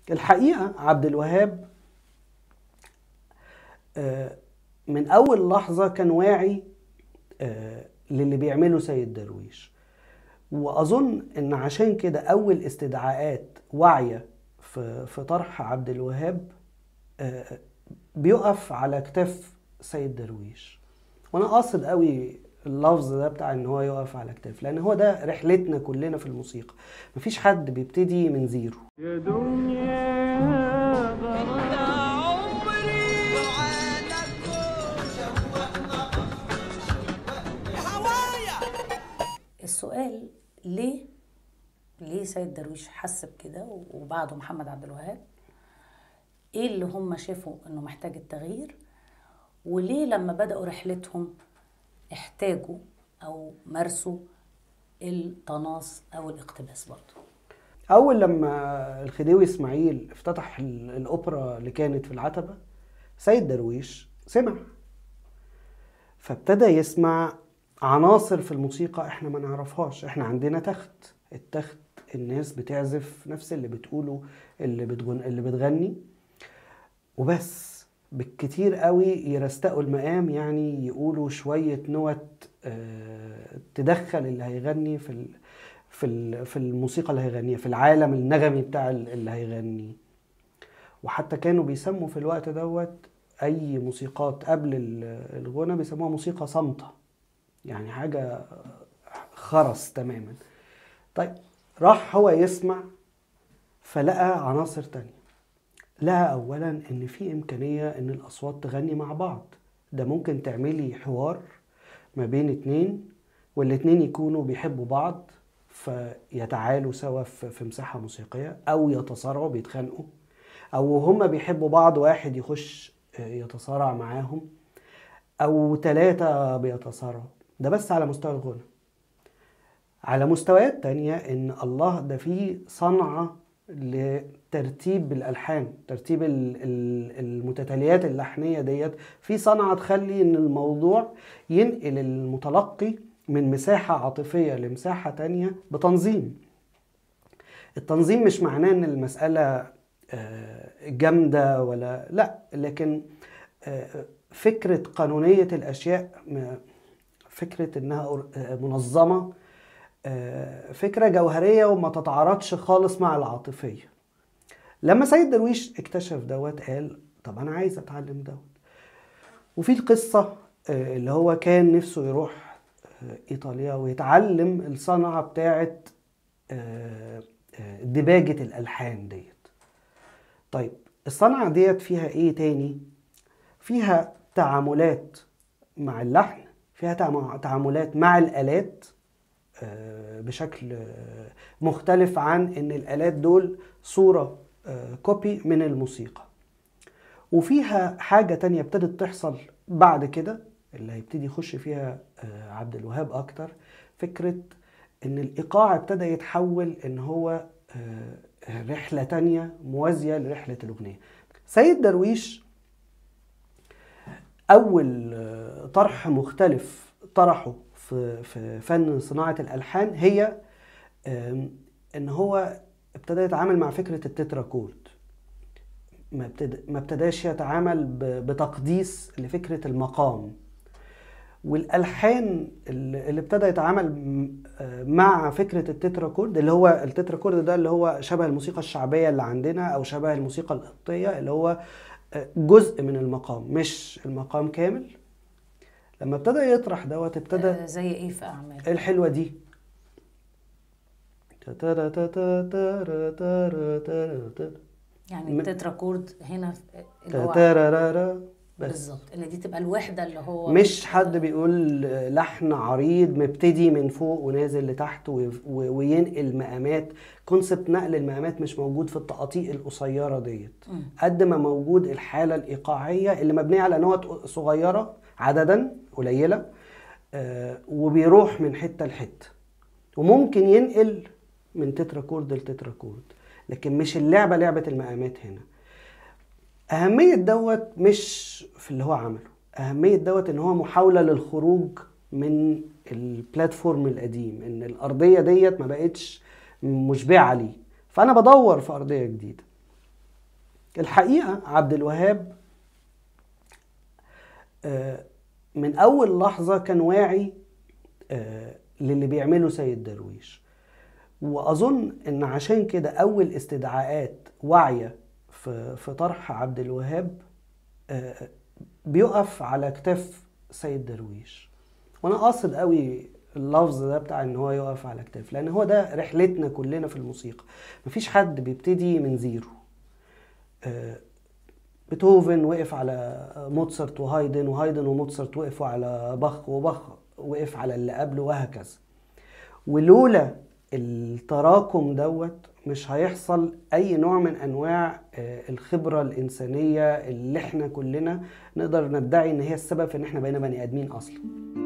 الحقيقه عبد الوهاب آه، من اول لحظه كان واعي آه، للي بيعمله سيد درويش واظن ان عشان كده اول استدعاءات واعيه في في طرح عبد الوهاب آه، بيقف على كتاف سيد درويش وانا قاصد قوي اللفظ ده بتاع ان هو يقف على كتاف لان هو ده رحلتنا كلنا في الموسيقى مفيش حد بيبتدي من زيرو يا دنيا غرام عمري السؤال ليه ليه سيد درويش حس بكده وبعده محمد عبد الوهاب ايه اللي هم شافوا انه محتاج التغيير وليه لما بدأوا رحلتهم احتاجوا او مارسوا التناص او الاقتباس برضه اول لما الخديوي اسماعيل افتتح ال- الاوبرا اللي كانت في العتبه سيد درويش سمع فابتدى يسمع عناصر في الموسيقى احنا ما نعرفهاش احنا عندنا تخت التخت الناس بتعزف نفس اللي بتقوله اللي بتغن اللي بتغني وبس بالكتير قوي يرستقوا المقام يعني يقولوا شوية نوت آه، تدخل اللي هيغني في ال- في ال- في الموسيقى اللي هيغنيها في العالم النغمي بتاع ال- اللي هيغنيه وحتى كانوا بيسموا في الوقت دوت اي موسيقات قبل ال- الغنى بيسموها موسيقى صامتة يعني حاجة خرس تماما طيب راح هو يسمع فلقى عناصر تانية لقى اولا ان في امكانية ان الاصوات تغني مع بعض ده ممكن تعملي حوار ما بين اتنين والاتنين يكونوا بيحبوا بعض فيتعالوا سوا في في مساحة موسيقية او يتصارعوا بيتخانقوا او هما بيحبوا بعض واحد يخش يتصارع معاهم او ثلاثة بيتصارعوا ده بس على مستوى الغنى على مستويات تانية ان الله ده فيه صنعة لترتيب الالحان ترتيب ال- ال- المتتاليات اللحنية ديت في صنعة تخلي ان الموضوع ينقل المتلقي من مساحة عاطفية لمساحة تانية بتنظيم التنظيم مش معناه ان المسألة آه، جامدة ولا لا لكن آه، فكرة قانونية الأشياء م- فكرة إنها أر- آه، منظمة آه، فكرة جوهرية وما تتعارضش خالص مع العاطفية لما سيد درويش اكتشف دوت قال طب أنا عايز أتعلم دوت وفي القصة آه، اللي هو كان نفسه يروح آه، إيطاليا ويتعلم الصنعة بتاعت آه، آه، دباجة الألحان ديت طيب الصنعة ديت فيها إيه تاني؟ فيها تعاملات مع اللحن فيها تعام- تعاملات مع الآلات آه، بشكل آه، مختلف عن ان الآلات دول صورة آه، كوبي من الموسيقى وفيها حاجة تانية ابتدت تحصل بعد كده اللي هيبتدي يخش فيها آه، عبد الوهاب أكتر فكرة إن الإيقاع ابتدى يتحول إن هو آه، رحلة تانية موازية لرحلة الأغنية سيد درويش أول آه، طرح مختلف طرحه في في فن صناعة الألحان هي آم، إن هو ابتدى يتعامل مع فكرة التتراكورد ما ابتدى ما ابتداش يتعامل ب- بتقديس لفكرة المقام والالحان اللي اللي ابتدى يتعامل م- آه مع فكره التتراكورد اللي هو التتراكورد ده اللي هو شبه الموسيقى الشعبيه اللي عندنا او شبه الموسيقى القبطيه اللي هو آه، جزء من المقام مش المقام كامل لما ابتدى يطرح دوت ابتدى آه، زي ايه في اعمال الحلوه دي يعني م- التتراكورد هنا في- اللي هو تترارارا. بس بالظبط ان دي تبقى الوحده اللي هو مش حد بيقول لحن عريض مبتدي من فوق ونازل لتحت ويف- و- وينقل مقامات كونسبت نقل المقامات مش موجود في التقاطيع القصيره ديت مم. قد ما موجود الحاله الايقاعيه اللي مبنيه على نوت صغيره عددا قليله آه، وبيروح من حته لحته وممكن ينقل من تتراكورد لتتراكورد لكن مش اللعبه لعبه المقامات هنا أهمية دوت مش في اللي هو عمله أهمية دوت إن هو محاولة للخروج من البلاتفورم القديم إن الأرضية ديت ما بقتش مشبعة لي فأنا بدور في أرضية جديدة الحقيقة عبد الوهاب آه، من أول لحظة كان واعي آه، للي بيعمله سيد درويش وأظن إن عشان كده أول استدعاءات واعية في في طرح عبد الوهاب آه، بيقف على كتاف سيد درويش وأنا قاصد قوي اللفظ ده بتاع ان هو يقف على كتاف لان هو ده رحلتنا كلنا في الموسيقى مفيش حد بيبتدي من زيرو آه، بيتهوفن وقف على موتسرت وهايدن وهايدن وموتسرت وقفوا على باخ وباخ وقف على اللي قبله وهكذا ولولا التراكم دوت مش هيحصل اي نوع من انواع آه، الخبره الانسانيه اللي احنا كلنا نقدر ندعي ان هي السبب في ان احنا بقينا بني ادمين اصلا